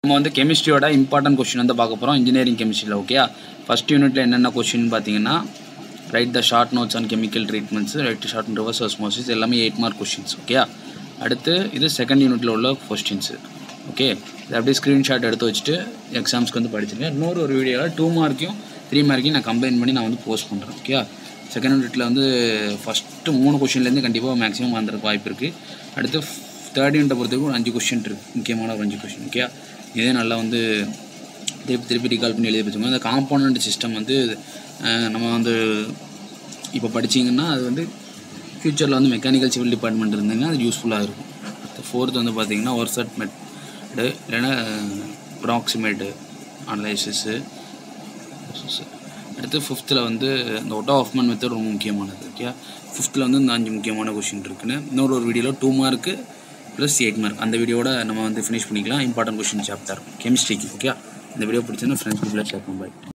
நம்ம வந்து கெமிஸ்ட்ரியோட important question வந்து பார்க்க போகிறோம் இன்ஜினியரிங் கெமிஸ்ட்ரியில் ஓகே ஃபஸ்ட் யூனிட்டில் என்னென்ன கொஷின் பார்த்தீங்கன்னா write the short notes on chemical treatments write short reverse osmosis எல்லாமே எயிட் மார்க் கொஷின்ஸ் ஓகே அடுத்து இது செகண்ட் யூனிட்டில் உள்ள கொஸ்டின்ஸு ஓகே இது அப்படியே ஸ்க்ரீன்ஷாட் எடுத்து வச்சுட்டு எக்ஸாம்ஸ்க்கு வந்து படிச்சிருக்கேன் இன்னொரு ஒரு வீடியோவில் டூ மார்க்கையும் த்ரீ மார்க்கையும் நான் கம்பைன் பண்ணி நான் வந்து போஸ்ட் பண்ணுறேன் ஓகே செகண்ட் யூனிட்டில் வந்து ஃபஸ்ட்டு மூணு கொஷின்லேருந்து கண்டிப்பாக மேக்ஸிமம் வந்துறதுக்கு வாய்ப்பு இருக்குது அடுத்து தேர்ட் யூனிட்டை பொறுத்தவரைக்கும் ஒரு அஞ்சு கொஷின் இருக்குது முக்கியமான ஒரு அஞ்சு கொஷின் ஓகே இதே நல்லா வந்து திருப்பி திருப்பி ரீகால் பண்ணி எழுதி வச்சுக்கோங்க இந்த காம்பவுண்ட் சிஸ்டம் வந்து அஹ், நம்ம வந்து இப்போ படிச்சீங்கன்னா அது வந்து ஃப்யூச்சரில் வந்து மெக்கானிக்கல் சிவில் டிபார்ட்மெண்ட் இருந்தீங்கன்னா அது யூஸ்ஃபுல்லாக இருக்கும் ஃபோர்த் வந்து பார்த்தீங்கன்னா ஒர்சட் மெட்டடு இல்லைன்னா ப்ராக்சிமேட்டு அனலைசிஸு அடுத்து ஃபிஃப்த்தில் வந்து இந்த ஒட்டோ ஆஃப்மன் மெத்தட் ரொம்ப முக்கியமானது ஓகே ஃபிஃப்த்தில் வந்து இந்த அஞ்சு முக்கியமான கொஷின் இருக்குன்னு இன்னொரு ஒரு வீடியோவில் two mark plus eight mark அந்த வீடியோட நம்ம வந்து ஃபினிஷ் பண்ணிக்கலாம் இம்பார்ட்டன்ட் கொஷின் சாப்டர் கெமிஸ்ட்ரிக்கு ஓகே இந்த வீடியோ பிடிச்சிருந்தா ஃப்ரெண்ட்ஸ் குரூப்பில் ஷேர் பண்ணி